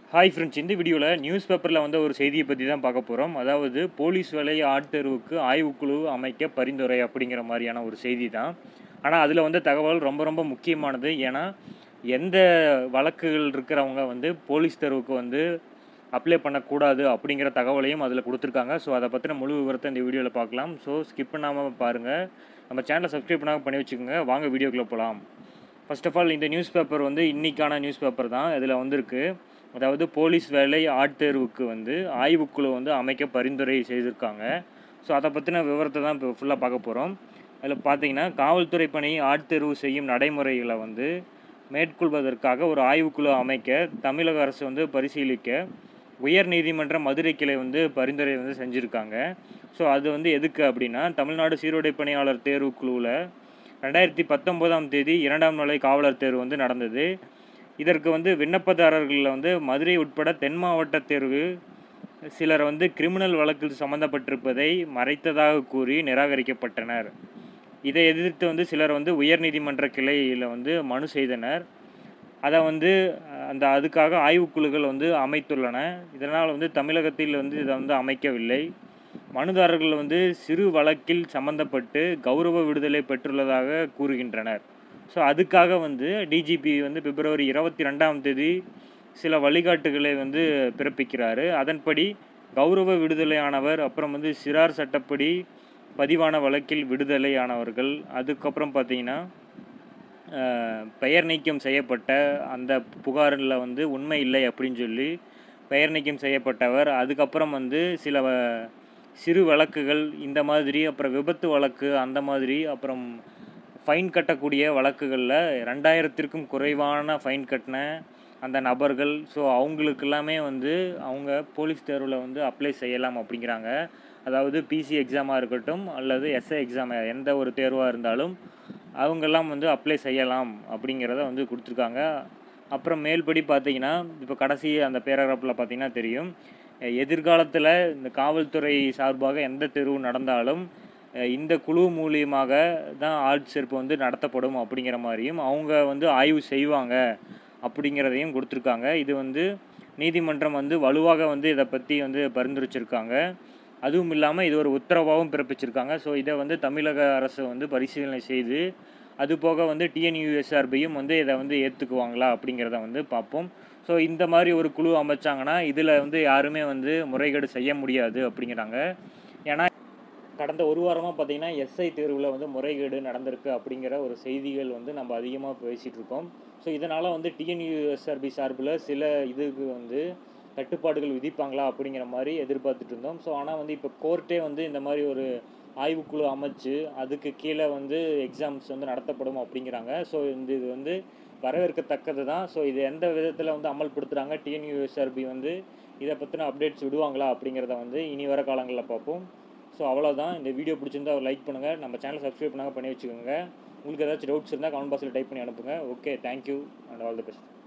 hi friends இந்த வீடியோவில் news பேப்பரில் வந்து ஒரு செய்தியை பற்றி தான் பார்க்க போகிறோம் அதாவது போலீஸ் வேலை ஆட்தேர்வுக்கு ஆய்வுக்குழு அமைக்க பரிந்துரை அப்படிங்கிற மாதிரியான ஒரு செய்தி தான் ஆனால் அதில் வந்து தகவல் ரொம்ப ரொம்ப முக்கியமானது ஏன்னா எந்த வழக்குகள் இருக்கிறவங்க வந்து போலீஸ் தேர்வுக்கு வந்து அப்ளை பண்ணக்கூடாது அப்படிங்கிற தகவலையும் அதில் கொடுத்துருக்காங்க ஸோ அதை பற்றின முழு விவரத்தை இந்த வீடியோவில் பார்க்கலாம் ஸோ ஸ்கிப் பண்ணாமல் பாருங்கள் நம்ம சேனலை சப்ஸ்கிரைப் பண்ணாமல் பண்ணி வச்சுக்கோங்க வாங்க வீடியோக்குள்ளே போகலாம் ஃபர்ஸ்ட் ஆஃப் ஆல் இந்த நியூஸ் பேப்பர் வந்து இன்னைக்கான நியூஸ் பேப்பர் தான் இதில் வந்திருக்கு அதாவது போலீஸ் வேலை ஆட்தேர்வுக்கு வந்து ஆய்வுக்குழு வந்து அமைக்க பரிந்துரை செய்திருக்காங்க ஸோ அதை பற்றின விவரத்தை தான் இப்போ ஃபுல்லாக பார்க்க போகிறோம் அதில் பார்த்தீங்கன்னா காவல்துறை பணி ஆட்தேர்வு செய்யும் நடைமுறைகளை வந்து மேற்கொள்வதற்காக ஒரு ஆய்வுக்குழு அமைக்க தமிழக அரசு வந்து பரிசீலிக்க உயர் நீதிமன்ற மதுரை கிளை வந்து பரிந்துரை வந்து செஞ்சுருக்காங்க ஸோ அது வந்து எதுக்கு அப்படின்னா தமிழ்நாடு சீருடை பணியாளர் தேர்வு குழுவில் ரெண்டாயிரத்தி பத்தொம்போதாம் தேதி இரண்டாம் நிலை காவலர் தேர்வு வந்து நடந்தது இதற்கு வந்து விண்ணப்பதாரர்களில் வந்து மதுரை உட்பட தென் மாவட்ட தேர்வு சிலர் வந்து கிரிமினல் வழக்கில் சம்மந்தப்பட்டிருப்பதை மறைத்ததாக கூறி நிராகரிக்கப்பட்டனர் இதை எதிர்த்து வந்து சிலர் வந்து உயர்நீதிமன்ற கிளையில் வந்து மனு செய்தனர் அதை வந்து அந்த அதுக்காக ஆய்வுக்குழுக்கள் வந்து அமைத்துள்ளன இதனால் வந்து தமிழகத்தில் வந்து இதை வந்து அமைக்கவில்லை மனுதாரர்கள் வந்து சிறு வழக்கில் சம்பந்தப்பட்டு கௌரவ விடுதலை பெற்றுள்ளதாக கூறுகின்றனர் ஸோ அதுக்காக வந்து டிஜிபி வந்து பிப்ரவரி இருபத்தி ரெண்டாம் தேதி சில வழிகாட்டுகளை வந்து பிறப்பிக்கிறாரு அதன்படி கௌரவ விடுதலையானவர் அப்புறம் வந்து சிறார் சட்டப்படி பதிவான வழக்கில் விடுதலையானவர்கள் அதுக்கப்புறம் பார்த்தீங்கன்னா பெயர் நீக்கம் செய்யப்பட்ட அந்த புகாரில் வந்து உண்மை இல்லை அப்படின்னு சொல்லி பெயர் நீக்கம் செய்யப்பட்டவர் அதுக்கப்புறம் வந்து சில சிறு வழக்குகள் இந்த மாதிரி அப்புறம் விபத்து வழக்கு அந்த மாதிரி அப்புறம் ஃபைன் கட்டக்கூடிய வழக்குகளில் ரெண்டாயிரத்திற்கும் குறைவான ஃபைன் கட்டின அந்த நபர்கள் ஸோ அவங்களுக்கு எல்லாமே வந்து அவங்க போலீஸ் தேர்வில் வந்து அப்ளை செய்யலாம் அப்படிங்கிறாங்க அதாவது பிசி எக்ஸாமாக இருக்கட்டும் அல்லது எஸ்ஐ எக்ஸாம் எந்த ஒரு தேர்வாக இருந்தாலும் அவங்கெல்லாம் வந்து அப்ளை செய்யலாம் அப்படிங்கிறத வந்து கொடுத்துருக்காங்க அப்புறம் மேல்படி பார்த்தீங்கன்னா இப்போ கடைசி அந்த பேராகிராஃபில் பார்த்தீங்கன்னா தெரியும் எதிர்காலத்தில் இந்த காவல்துறை சார்பாக எந்த தேர்வு நடந்தாலும் இந்த குழு மூலியமாக தான் ஆள் சேர்ப்பு வந்து நடத்தப்படும் அப்படிங்கிற மாதிரியும் அவங்க வந்து ஆய்வு செய்வாங்க அப்படிங்கிறதையும் கொடுத்துருக்காங்க இது வந்து நீதிமன்றம் வந்து வலுவாக வந்து இதை பற்றி வந்து பரிந்துரைச்சிருக்காங்க அதுவும் இல்லாமல் இது ஒரு உத்தரவாகவும் பிறப்பிச்சிருக்காங்க ஸோ இதை வந்து தமிழக அரசு வந்து பரிசீலனை செய்து அது போக வந்து டிஎன்யூஎஸ்ஆர்பியும் வந்து இதை வந்து ஏற்றுக்குவாங்களா அப்படிங்கிறத வந்து பார்ப்போம் ஸோ இந்த மாதிரி ஒரு குழு அமைச்சாங்கன்னா இதில் வந்து யாருமே வந்து முறைகேடு செய்ய முடியாது அப்படிங்கிறாங்க ஏன்னா கடந்த ஒரு வாரமாக பார்த்தீங்கன்னா எஸ்ஐ தேர்வில் வந்து முறைகேடு நடந்திருக்கு அப்படிங்கிற ஒரு செய்திகள் வந்து நம்ம அதிகமாக பேசிகிட்டு இருக்கோம் ஸோ இதனால் வந்து டிஎன்யூஎஸ்ஆர்பி சார்பில் சில இதுக்கு வந்து கட்டுப்பாடுகள் விதிப்பாங்களா அப்படிங்கிற மாதிரி எதிர்பார்த்துட்டு இருந்தோம் ஸோ ஆனால் வந்து இப்போ கோர்ட்டே வந்து இந்த மாதிரி ஒரு ஆய்வுக்குழு அமைச்சு அதுக்கு கீழே வந்து எக்ஸாம்ஸ் வந்து நடத்தப்படும் அப்படிங்கிறாங்க ஸோ இந்த இது வந்து வரவேற்கத்தக்கது தான் ஸோ இது எந்த விதத்தில் வந்து அமல்படுத்துகிறாங்க டிஎன்யூஎஸ்ஆர்பி வந்து இதை பற்றின அப்டேட்ஸ் விடுவாங்களா அப்படிங்கிறத வந்து இனி வர காலங்களில் பார்ப்போம் ஸோ அவ்வளோதான் இந்த வீடியோ பிடிச்சிருந்தா லைக் பண்ணுங்கள் நம்ம சேனல் சப்ஸ்கிரைப் பண்ணாங்க பண்ணி வச்சுக்கோங்க உங்களுக்கு ஏதாச்சும் டவுட்ஸ் இருந்தால் கமெண்ட் பாக்ஸில் டைப் பண்ணி அனுப்புங்க okay thank you and all the best